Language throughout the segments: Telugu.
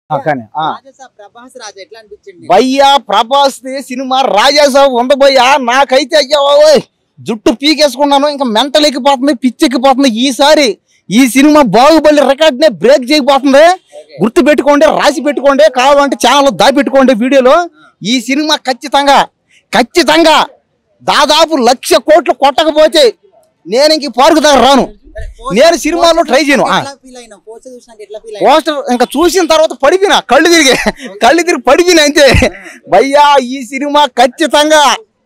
ఆ, కానీ ఆ. రాజసా ప్రభాస్ రాజా ఎట్లా అనిపించింది భయ్యా ప్రభాస్ ది సినిమా రాజాసాబ్ ఉంది భయ్యా నాకైతే అయ్యా ఓయ్ జుట్టు పీకేసుకున్నాను ఇంకా మెంటల్ ఎక్కిపోతుంది పిచ్చి ఎక్కిపోతుంది ఈసారి ఈ సినిమా బాహుబలి రికార్డ్ నే బ్రేక్ చేయబోతుంది గుర్తు పెట్టుకోండి రాసి పెట్టుకోండి కావాలంటే ఛానల్ దాపెట్టుకోండి వీడియోలో ఈ సినిమా ఖచ్చితంగా ఖచ్చితంగా దాదాపు లక్ష కోట్లు కొట్టకపోతే నేను ఇంక ఈ పార్కు దగ్గర రాను నేను సినిమాలో ట్రై చేయను ఆ. ఎట్లా ఫీల్ అయినా పోస్ట్ చూసినాక ఎట్లా ఫీల్ అయినా పోస్టర్ ఇంకా చూసిన తర్వాత పడిపోయినా కళ్ళు తిరిగి కళ్ళు తిరిగి పడిపోయినా అంతే భయ్యా ఈ సినిమా ఖచ్చితంగా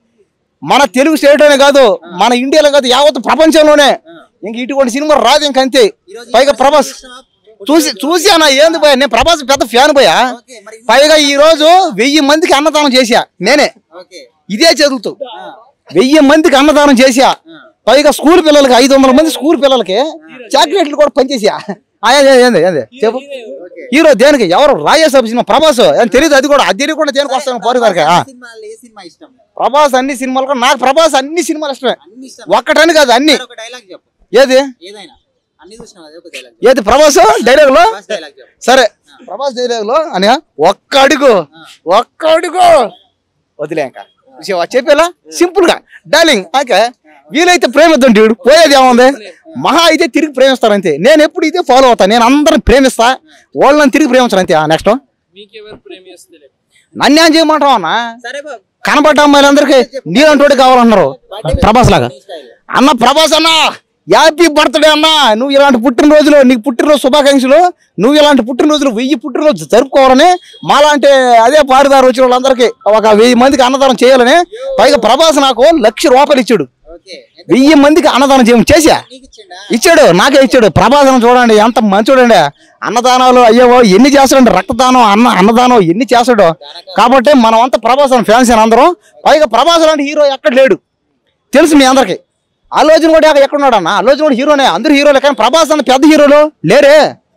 మన తెలుగు స్టేట్ అనే కాదు మన ఇండియాలో కాదు యావత్ ప్రపంచంలోనే ఇంక ఇటువంటి సినిమా రాదు ఇంక అంతే ఈరోజు పైగా ఈ ప్రభాస్ చూసినావా? చూసి చూసి అన్న ఏంది భయ నేను ప్రభాస్ పెద్ద ఫ్యాన్ భయ్యా ఓకే మరి ఇది- పైగా ఈ రోజు వెయ్యి మందికి అన్నదానం చేశా నేనే ఓకే ఇదే చదువుతూ ఆ, వెయ్యి మందికి అన్నదానం చేశా ఆ. పైగా స్కూల్ పిల్లలకి ఐదు వందల మంది స్కూల్ పిల్లలకి చాక్లెట్లు కూడా పనిచేసా ఆ, ఏంది ఏంది ఏంది చెప్పు ఓకే హీరో దేనికి ఎవరు రాజేసాబు సినిమా ప్రభాస్ ఏం తెలియదు అది కూడా అది తెలియకుండా దేనికి వస్తాను పోరు గారికి ఆ. సినిమాలో ఏ సినిమా ఇష్టం ప్రభాస్ అన్ని సినిమాలు కూడా నాకు ప్రభాస్ అన్ని సినిమాలు ఇష్టమే అన్ని ఇష్టం ఒక్కటని కాదు అన్ని ఒక డైలాగ్ చెప్పు ఏది ఏదైనా అన్ని చూసినావు అదే ఒక డైలాగ్ ఏది ప్రభాస్ డైలాగ్ లో ఫస్ట్ డైలాగ్ చెప్పు సరే ప్రభాస్ డైలాగ్ లో అని ఒక్క అడుగు ఒక్క అడుగు వదిలే ఇంకా చూసావా? చెప్పేలా సింపుల్ గా డార్లింగ్ ఓకే వీలైతే ప్రేమిద్దాం డ్యూడ్ పోయేది ఏముంది మహా అయితే తిరిగి ప్రేమిస్తారు అంతే నేను ఎప్పుడు ఇదే ఫాలో అవుతా నేను అందరిని ప్రేమిస్తా వాళ్ళని తిరిగి ప్రేమించను అంతే నెక్స్ట్ మీకెవరు ప్రేమిస్తలే నన్ను ఏం చేయమంటావు అన్న సరే బాబు కనబడ్డ అమ్మాయిలందరికీ నీలంటోటి కావాలన్నారు ప్రభాస్ లాగా అన్న ప్రభాస్ అన్న హ్యాపీ బర్త్డే అన్న నువ్వు ఇలాంటి పుట్టినరోజులు నీకు పుట్టినరోజు శుభాకాంక్షలు నువ్వు ఇలాంటి పుట్టినరోజులు వెయ్యి పుట్టినరోజు జరుపుకోవాలని మాలాంటి అదే పారిదారు వచ్చిన వాళ్ళందరికీ ఒక వెయ్యి మందికి అన్నదానం చేయాలని పైగా ప్రభాస్ నాకు లక్ష రూపాయలు ఇచ్చాడు ఓకే ఎంత వెయ్యి మందికి అన్నదానం చేయమని చేశా నీకు ఇచ్చిండా ఇచ్చాడు నాకే ఇచ్చాడు ప్రభాసం చూడండి ఎంత మంచోడండి అన్నదానాలు అయ్యో ఎన్ని చేస్తాడండి రక్తదానం అన్న అన్నదానం ఎన్ని చేస్తాడు కాబట్టి మనం అంతా ప్రభాసం ఫ్యాన్స్ అందరం పైగా ప్రభాస్ లాంటి హీరో ఎక్కడ లేడు తెలుసు మీ అందరికి అల్లోజన్ కూడా ఎక్కడ ఉన్నాడు అన్న అల్లోజన్ కూడా హీరోనే అందరు హీరోలే కానీ ప్రభాస్ అన్న పెద్ద హీరోలు లేరే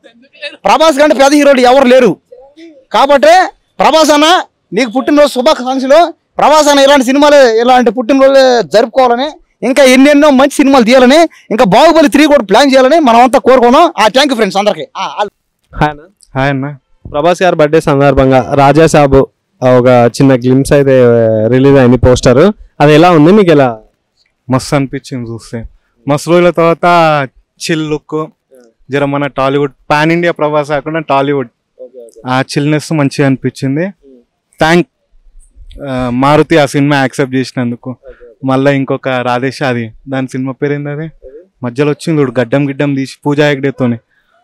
ప్రభాస్ కంటే పెద్ద హీరోలు ఎవరు లేరు కాబట్టి ప్రభాస్ అన్న నీకు పుట్టినరోజు శుభాకాంక్షలు ప్రభాస్ అన్న ఇలాంటి సినిమాలు ఇలాంటి పుట్టినరోజు జరుపుకోవాలని ఇంకా ఎన్నెన్నో మంచి సినిమాలు తీయాలని ఇంకా బాహుబలి త్రీ కూడా ప్లాన్ చేయాలని మనం అంతా కోరుకున్నాం ఆ థ్యాంక్ యూ ఫ్రెండ్స్ అందరికి హాయ్ అన్న హాయ్ అన్న ప్రభాస్ గారి బర్త్డే సందర్భంగా రాజా సాబు ఆ, ఒక చిన్న గ్లిమ్స్ అయితే రిలీజ్ అయింది పోస్టర్ అది ఎలా ఉంది మీకు ఎలా మస్తు అనిపించింది చూస్తే మస్తు రోజుల తర్వాత చిల్ లుక్ జర మన టాలీవుడ్ పాన్ ఇండియా ప్రభాస్ కాకుండా టాలీవుడ్ ఆ చిల్నెస్ మంచిగా అనిపించింది థ్యాంక్ మారుతి ఆ సినిమా యాక్సెప్ట్ చేసినందుకు మళ్ళీ ఇంకొక రాధేశ అది దాని సినిమా పేరు ఏంది అది మధ్యలో వచ్చింది చూడు గడ్డం గిడ్డం తీసి పూజా హెగ్డేతోని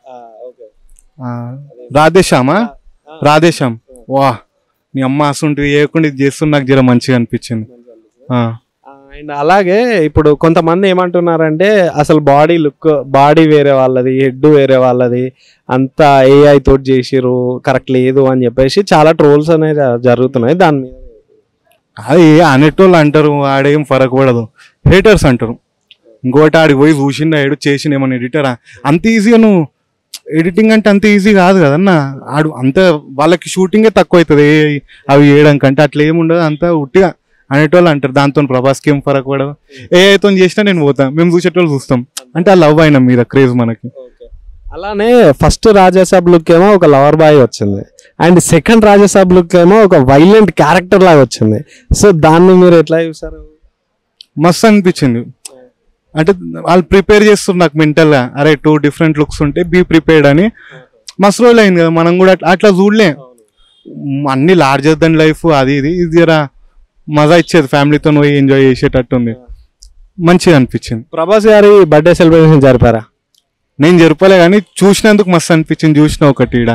ఆ, రాధేశ్యామా రాధేశ్యామ్ వా నీ అమ్మ అసలు చేయకుండా ఇది చేస్తుంది నాకు జర మంచిగా అనిపించింది ఆ. అండ్ అలాగే ఇప్పుడు కొంతమంది ఏమంటున్నారంటే అసలు బాడీ లుక్ బాడీ వేరే వాళ్ళది హెడ్ వేరే వాళ్ళది అంతా ఏఐ తోటి చేసిర్రు కరెక్ట్ లేదు అని చెప్పేసి చాలా ట్రోల్స్ అనేది జరుగుతున్నాయి దాని మీద అది అనేటోళ్ళు అంటారు ఆడేం ఫరక్ పడదు హేటర్స్ అంటారు ఇంకోటి ఆడికి పోయి చూసిండు ఆడు చేసిన ఏమన్నా ఎడిటరా అంత ఈజీగా నువ్వు ఎడిటింగ్ అంటే అంత ఈజీ కాదు కదన్న ఆడు అంత వాళ్ళకి షూటింగే తక్కువ అవుతుంది ఏ- అవి వేయడం కంటే అట్లా ఏముండదు అంత ఉట్టిగా అనేటోళ్ళు అంటారు దాంతో ప్రభాస్కి ఏం ఫరక్ పడదు ఏ అయితే చేసినా నేను పోతా మేము చూసేటోళ్ళు చూస్తాం అంటే ఆ లవ్ అయినా మీద క్రేజ్ మనకి అలానే ఫస్ట్ రాజాసాబ్ లుక్ ఏమో ఒక లవర్ బాయ్ వచ్చింది అండ్ సెకండ్ రాజాసాబ్ లుక్ ఏమో ఒక వైలెంట్ క్యారెక్టర్ లాగా వచ్చింది సో దాన్ని మీరు ఎట్లా చూసారు మస్తు అనిపించింది అంటే వాళ్ళు ప్రిపేర్ చేస్తారు నాకు మెంటల్గా అరే టూ డిఫరెంట్ లుక్స్ ఉంటే బీ ప్రిపేర్డ్ అని మస్తు రోజులు అయింది కదా మనం కూడా అట్లా- అట్లా చూడలే మ్, అన్ని లార్జర్ దెన్ లైఫ్ అది ఇది ఇది జరా మజా ఇచ్చేది ఫ్యామిలీతో పోయి ఎంజాయ్ చేసేటట్టు ఉంది మంచిగా అనిపించింది ప్రభాస్ గారి బర్త్డే సెలబ్రేషన్ జరిపారా నేను జరపలే కానీ చూసినందుకు మస్తు అనిపించింది చూసిన ఒకటి ఈడ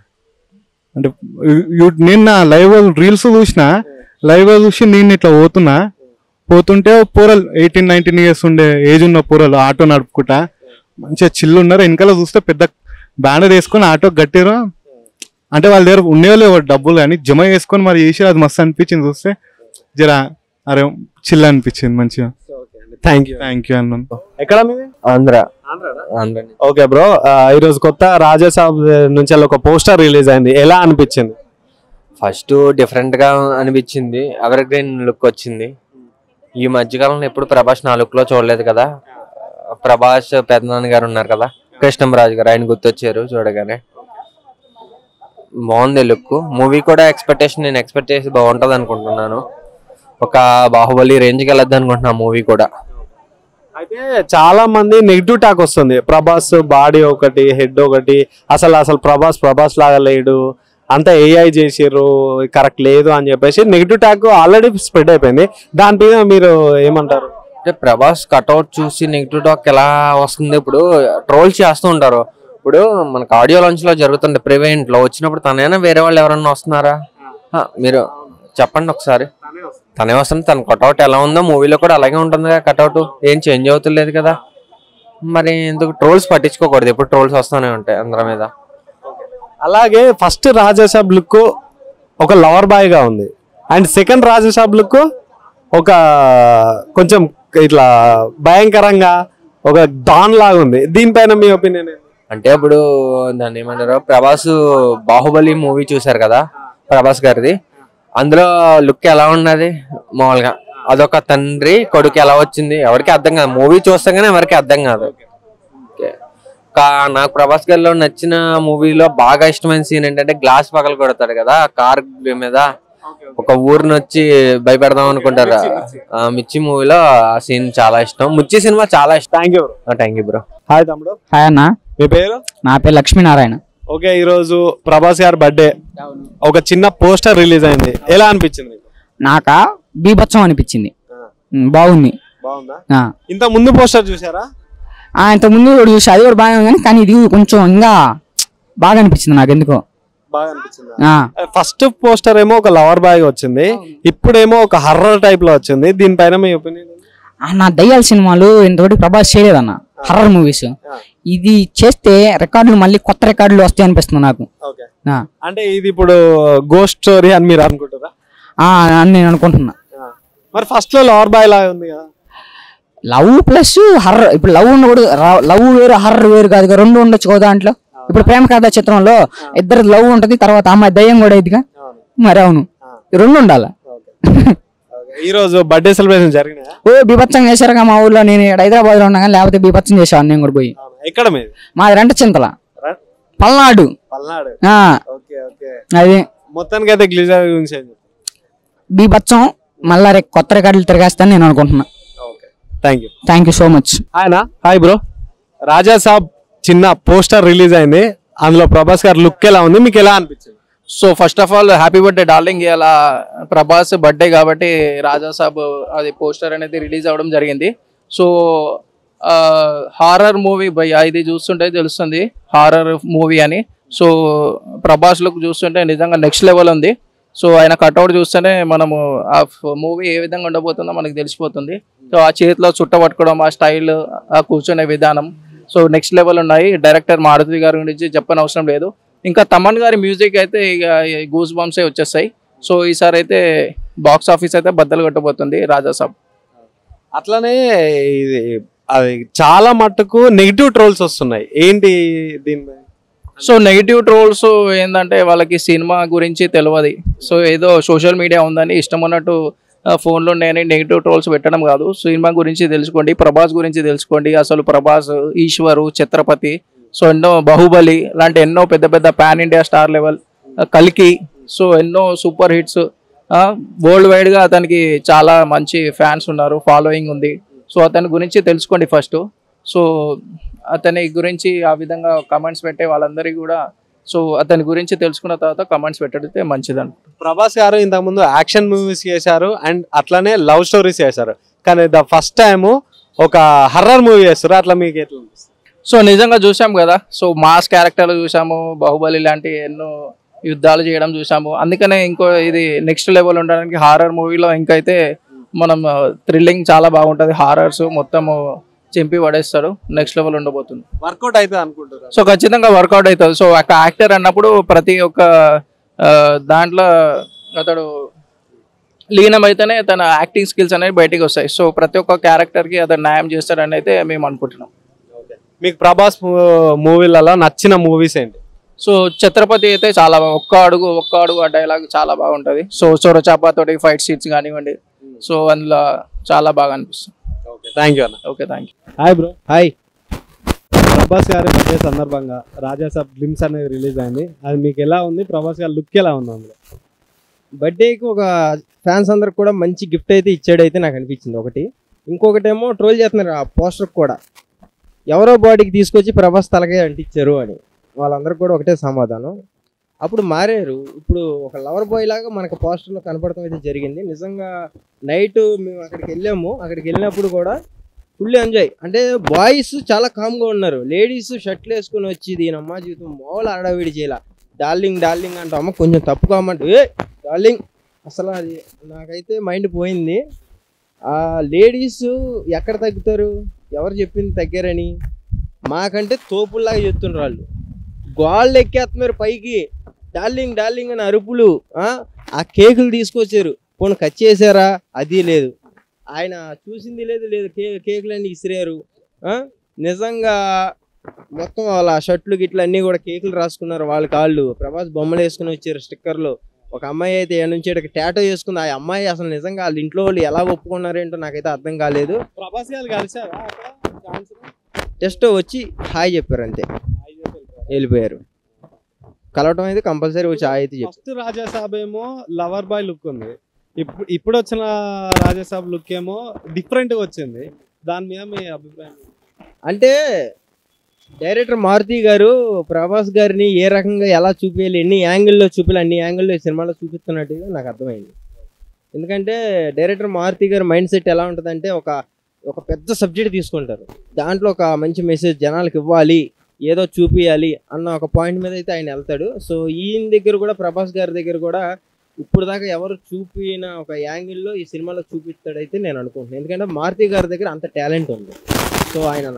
అంటే యు- నేను నా లైవ్ రీల్స్ చూసిన లైవ్ చూసి నేను ఇట్లా పోతున్నా పోతుంటే ఓ పోరలు ఎయిటీన్ నైన్టీన్ ఇయర్స్ ఉండే ఏజ్ ఉన్న పోరలు ఆటో నడుపుకుంటా మంచిగా చిల్లు ఉన్నారు వెనకాల చూస్తే పెద్ద బ్యానర్ వేసుకొని ఆటో కట్టారు అంటే వాళ్ళ దగ్గర ఉండేవాళ్ళు డబ్బులు కానీ జమ చేసుకొని మరి చేసి అది మస్తు అనిపించింది చూస్తే జర అరే చిల్ అనిపించింది మంచిగా థ్యాంక్ యూ థ్యాంక్ యూ అన్నాను ఎక్కడ మీది ఆంధ్ర ఆంధ్ర ఓకే బ్రో ఈరోజు కొత్త రాజాసాబ్ నుంచి ఒక పోస్టర్ రిలీజ్ అయింది ఎలా అనిపించింది ఫస్ట్ డిఫరెంట్ గా అనిపించింది ఎవర్ గ్రీన్ లుక్ వచ్చింది ఈ మధ్యకాలంలో ఎప్పుడు ప్రభాస్ నా లుక్ లో చూడలేదు కదా ప్రభాస్ పెద్దనాన్న గారు ఉన్నారు కదా కృష్ణంరాజు గారు ఆయన గుర్తొచ్చారు చూడగానే బాగుంది లుక్ మూవీ కూడా ఎక్స్పెక్టేషన్ నేను ఎక్స్పెక్ట్ చేసి బాగుంటది అనుకుంటున్నాను ఒక బాహుబలి రేంజ్కి వెళ్ళొద్దు అనుకుంటున్నాను మూవీ కూడా అయితే చాలా మంది నెగిటివ్ టాక్ వస్తుంది ప్రభాస్ బాడీ ఒకటి హెడ్ ఒకటి అసలు అసలు ప్రభాస్ ప్రభాస్ లాగా లేడు అంతా ఏఐ చేసిర్రు కరెక్ట్ లేదు అని చెప్పేసి నెగిటివ్ టాక్ ఆల్రెడీ స్ప్రెడ్ అయిపోయింది దాని మీద మీరు ఏమంటారు అంటే ప్రభాస్ కట్అవుట్ చూసి నెగిటివ్ టాక్ ఎలా వస్తుంది ఇప్పుడు ట్రోల్ చేస్తూ ఉంటారు ఇప్పుడు మనకు ఆడియో లాంచ్ లో జరుగుతుంది ప్రివెంట్ లో వచ్చినప్పుడు తనైనా వేరే వాళ్ళు ఎవరన్నా వస్తున్నారా ఆ, మీరు చెప్పండి ఒకసారి తనే వస్తుంది తన కట్అవుట్ ఎలా ఉందో మూవీలో కూడా అలాగే ఉంటుంది కదా కట్అవుట్ ఏం చేంజ్ అవుతులేదు కదా మరి ఎందుకు ట్రోల్స్ పట్టించుకోకూడదు ఎప్పుడు ట్రోల్స్ వస్తూనే ఉంటాయి అందరి మీద అలాగే ఫస్ట్ రాజాసాబ్ లుక్ ఒక లవర్ బాయ్ గా ఉంది అండ్ సెకండ్ రాజాసాబ్ లుక్ ఒక కొంచెం ఇట్లా భయంకరంగా ఒక డాన్ లాగా ఉంది దీనిపైన మీ ఒపీనియన్ అంటే ఇప్పుడు దాన్ని ఏమంటారు ప్రభాస్ బాహుబలి మూవీ చూసారు కదా ప్రభాస్ గారిది అందులో లుక్ ఎలా ఉన్నది మామూలుగా అదొక తండ్రి కొడుకు ఎలా వచ్చింది ఎవరికి అర్థం కాదు మూవీ చూస్తాగానే ఎవరికి అర్థం కాదు ఓకే. కా- నాకు ప్రభాస్ గారిలో నచ్చిన మూవీలో బాగా ఇష్టమైన సీన్ ఏంటంటే గ్లాస్ పగల కొడతాడు కదా కార్ మీద ఒక ఊరిని వచ్చి భయపెడదాం అనుకుంటారు ఆ, మిర్చి మూవీలో ఆ సీన్ చాలా ఇష్టం మిర్చి సినిమా చాలా ఇష్టం thank you thank you bro hi తమ్ముడు హాయ్ అన్న మీ పేరు నా పేరు లక్ష్మీనారాయణ ఓకే ఈ రోజు ప్రభాస్ గారి బర్త్డే ఒక చిన్న పోస్టర్ రిలీజ్ అయింది ఎలా అనిపించింది మీకు? నాక బీభత్సం అనిపించింది ఉమ్, బాగుంది బాగుందా ఆ. ఇంత ముందు పోస్టర్ చూసారా ఆ, ఇంతకుముందు ఒకటి చూసి అది కూడా బాగానే ఉంది కానీ కానీ ఇది కొంచెం ఇంకా బాగా అనిపించింది నాకు ఎందుకో బాగా అనిపించింది ఆ, ఫస్ట్ పోస్టర్ ఏమో ఒక లవర్ బాయ్ వచ్చింది ఇప్పుడేమో ఒక హర్రర్ టైప్ లో వచ్చింది దీనిపైన మీ ఒపీనియన్ ఆ, నా దయ్యాల సినిమాలు ఇంతవరకు ప్రభాస్ చేయలేదన్న హర్రర్ మూవీస్ ఇది చేస్తే రికార్డులు మళ్ళీ కొత్త రికార్డులు వస్తాయి అనిపిస్తుంది నాకు ఓకే ఆ, అంటే ఇది ఇప్పుడు గోస్ట్ స్టోరీ అని మీరు అనుకుంటారా ఆ, అని నేను అనుకుంటున్నా మరి ఫస్ట్ లో లవర్ బాయ్ లాగా ఉంది కదా లవ్ ప్లస్ హర్రర్ ఇప్పుడు లవ్ ఉండకూడదు లవ్ వేరు హర్రర్ వేరు కాదు కదా, రెండు ఉండొచ్చు కదా దాంట్లో ఇప్పుడు ప్రేమ కథ చిత్రంలో ఇద్దరు లవ్ ఉంటది తర్వాత అమ్మాయి దయ్యం కూడా ఇదిగా మరి అవును ఈ రెండు ఉండాల ఈ రోజు బర్త్డే సెలబ్రేషన్ జరిగినాయా ఓ బీభత్సం చేశారుగా మా ఊర్లో నేను ఇక్కడ హైదరాబాద్ లో ఉన్నా కానీ లేకపోతే బీభత్సం చేశాను నేను కూడా పోయి ఎక్కడ మీది మాది రెంట చింతల ర- పల్నాడు పల్నాడు ఆ, ఓకే ఓకే అది మొత్తానికి అయితే గ్లిజర్ గురించి ఏం చెప్తారు? బీభత్సం మళ్ళా రేపు కొత్త రికార్డులు తిరగేస్తాను నేను అనుకుంటున్నా okay thank you thank you so much ఆయన హాయ్ బ్రో రాజా సాబ్ చిన్న పోస్టర్ రిలీజ్ అయింది అందులో ప్రభాస్ గారి లుక్ ఎలా ఉంది మీకు ఎలా అనిపించింది so first of all happy birthday darling ఇలా ప్రభాస్ బర్త్డే కాబట్టి రాజా సాబ్ అది పోస్టర్ అనేది రిలీజ్ అవ్వడం జరిగింది సో హారర్ మూవీ భయ్య ఇది చూస్తుంటే తెలుస్తుంది హారర్ మూవీ అని సో ప్రభాస్ లుక్ చూస్తుంటే నిజంగా నెక్స్ట్ లెవెల్ ఉంది సో ఆయన కట్అవుట్ చూస్తేనే మనము ఆ మూవీ ఏ విధంగా ఉండబోతుందో మనకు తెలిసిపోతుంది సో ఆ చేతిలో చుట్ట పట్టుకోవడం ఆ స్టైల్ ఆ కూర్చునే విధానం సో నెక్స్ట్ లెవెల్ ఉన్నాయి డైరెక్టర్ మారుతి గారి గురించి చెప్పని అవసరం లేదు ఇంకా తమన్ గారి మ్యూజిక్ అయితే ఇక గూస్ బాంబ్సే వచ్చేస్తాయి సో ఈసారి అయితే బాక్స్ ఆఫీస్ అయితే బద్దలు కొట్టబోతుంది రాజా సాబ్ అట్లనే ఇది అది చాలా మట్టుకు నెగిటివ్ ట్రోల్స్ వస్తున్నాయి ఏంటి దీని సో నెగిటివ్ ట్రోల్స్ ఏంటంటే వాళ్ళకి సినిమా గురించి తెలియదు సో ఏదో సోషల్ మీడియా ఉందని ఇష్టం ఉన్నట్టు ఫోన్లో నేను నెగిటివ్ ట్రోల్స్ పెట్టడం కాదు సినిమా గురించి తెలుసుకోండి ప్రభాస్ గురించి తెలుసుకోండి అసలు ప్రభాస్ ఈశ్వరు ఛత్రపతి సో ఎన్నో బాహుబలి లాంటి ఎన్నో పెద్ద పెద్ద పాన్ ఇండియా స్టార్ లెవెల్ కల్కి సో ఎన్నో సూపర్ హిట్స్ వరల్డ్ వైడ్గా అతనికి చాలా మంచి ఫ్యాన్స్ ఉన్నారు ఫాలోయింగ్ ఉంది సో అతని గురించి తెలుసుకోండి ఫస్ట్ సో అతని గురించి ఆ విధంగా కమెంట్స్ పెట్టే వాళ్ళందరికీ కూడా సో అతని గురించి తెలుసుకున్న తర్వాత కమెంట్స్ పెట్టడితే మంచిదని ప్రభాస్ గారు ఇంతకుముందు యాక్షన్ మూవీస్ చేశారు అండ్ అట్లనే లవ్ స్టోరీస్ చేశారు కానీ ద ఫస్ట్ టైం ఒక హర్రర్ మూవీ చేస్తారు అట్లా మీకు ఎట్లా అనిపిస్తుంది? సో నిజంగా చూసాం కదా సో మాస్ క్యారెక్టర్లు చూసాము బాహుబలి లాంటి ఎన్నో యుద్ధాలు చేయడం చూసాము అందుకనే ఇంకో ఇది నెక్స్ట్ లెవెల్ ఉండడానికి హారర్ మూవీలో ఇంకైతే మనం థ్రిల్లింగ్ చాలా బాగుంటుంది హారర్స్ మొత్తము చింపి పడేస్తాడు నెక్స్ట్ లెవెల్ ఉండబోతుంది వర్కౌట్ అయితే అనుకుంటారు సో ఖచ్చితంగా వర్కౌట్ అవుతుంది సో ఒక యాక్టర్ అన్నప్పుడు ప్రతి ఒక్క ఆ, దాంట్లో అతడు లీనమైతేనే తన యాక్టింగ్ స్కిల్స్ అనేవి బయటికి వస్తాయి సో ప్రతి ఒక్క క్యారెక్టర్కి అతను న్యాయం చేస్తాడని అయితే మేము అనుకుంటున్నాం మీకు ప్రభాస్ మూవీలలో నచ్చిన మూవీస్ ఏంటి సో ఛత్రపతి అయితే చాలా బా- ఒక్క అడుగు ఒక్క అడుగు ఆ డైలాగ్ చాలా బాగుంటుంది సో చొరచాపతోటి ఫైట్ సీట్స్ కానివ్వండి సో అందులో చాలా బాగా అనిపిస్తుంది ఓకే థ్యాంక్ యూ అన్న okay thank you hi bro hi Prabhas గారి బర్త్డే సందర్భంగా రాజాసాబ్ గ్లిమ్స్ అనేది రిలీజ్ అయింది అది మీకు ఎలా ఉంది ప్రభాస్ గారి లుక్ ఎలా ఉంది అందులో బర్త్డేకి ఒక ఫ్యాన్స్ అందరికి కూడా మంచి గిఫ్ట్ అయితే ఇచ్చాడైతే నాకు అనిపించింది ఒకటి ఇంకొకటేమో ట్రోల్ చేస్తున్నారు ఆ పోస్టర్ కూడా ఎవరో బాడీకి తీసుకొచ్చి ప్రభాస్ తలకే అంటించారు అని వాళ్ళందరికి కూడా ఒకటే సమాధానం అప్పుడు మారారు ఇప్పుడు ఒక లవర్ బాయ్ లాగా మనకు పోస్టర్లో కనపడటం అయితే జరిగింది నిజంగా నైట్ మేము అక్కడికి వెళ్ళాము అక్కడికి వెళ్ళినప్పుడు కూడా ఫుల్ ఎంజాయ్ అంటే బాయ్స్ చాలా కామ్గా ఉన్నారు లేడీస్ షర్ట్లు వేసుకొని వచ్చి దీని అమ్మ జీవితం మామూలు ఆడవిడి చేయాల డార్లింగ్ డార్లింగ్ అంటామా కొంచెం తప్పు కామంటే ఏ డార్లింగ్ అసలు అది నాకైతే మైండ్ పోయింది ఆ లేడీస్ ఎక్కడ తగ్గుతారు ఎవరు చెప్పింది తగ్గారని మాకంటే తోపుల్లాగా చెప్తుండ్రు వాళ్ళు గోళ్ళు ఎక్కేస్తున్నారు పైకి డార్లింగ్ డార్లింగ్ అని అరుపులు ఆ ఆ కేకులు తీసుకొచ్చారు పోను కట్ చేశారా అది లేదు ఆయన చూసింది లేదు లేదు కే కేకులన్నీ ఇసిరారు ఆ? నిజంగా మొత్తం వాళ్ళ షర్ట్లు గిట్లు అన్నీ కూడా కేకులు రాసుకున్నారు వాళ్ళ కాళ్ళు ప్రభాస్ బొమ్మలు వేసుకుని వచ్చారు స్టిక్కర్లు ఒక అమ్మాయి అయితే ఏడు నుంచి ఈడకి టాటో చేసుకుంది ఆ అమ్మాయి అసలు నిజంగా వాళ్ళ ఇంట్లో వాళ్ళు ఎలా ఒప్పుకున్నారేంటో నాకైతే అర్థం కాలేదు ప్రభాస్ గారు కలిసారా అక్కడ ఛాన్స్ జస్ట్ వచ్చి హాయ్ చెప్పారు అంతే వెళ్ళిపోయారు కలవటం అయితే కంపల్సరీ వచ్చి హాయ్ అయితే చెప్పారు ఫస్ట్ రాజాసాబ్ ఏమో లవర్ బాయ్ లుక్ ఉంది ఇప్పుడు ఇప్పుడు వచ్చిన రాజాసాబ్ లుక్ ఏమో డిఫరెంట్ గా వచ్చింది దాని మీద మీ అభిప్రాయం అంటే డైరెక్టర్ మారుతి గారు ప్రభాస్ గారిని ఏ రకంగా ఎలా చూపించాలి ఎన్ని యాంగిల్లో చూపించాలి అన్ని యాంగిల్లో ఈ సినిమాలో చూపిస్తున్నట్టుగా నాకు అర్థమైంది ఎందుకంటే డైరెక్టర్ మారుతి గారి మైండ్ సెట్ ఎలా ఉంటుందంటే ఒక ఒక పెద్ద సబ్జెక్ట్ తీసుకుంటారు దాంట్లో ఒక మంచి మెసేజ్ జనాలకు ఇవ్వాలి ఏదో చూపించాలి అన్న ఒక పాయింట్ మీద అయితే ఆయన వెళ్తాడు సో ఈయన దగ్గర కూడా ప్రభాస్ గారి దగ్గర కూడా ఇప్పుడు దాకా ఎవరు చూపిన ఒక యాంగిల్లో ఈ సినిమాలో చూపిస్తాడైతే నేను అనుకుంటున్నాను ఎందుకంటే మారుతి గారి దగ్గర అంత టాలెంట్ ఉంది సో ఆయన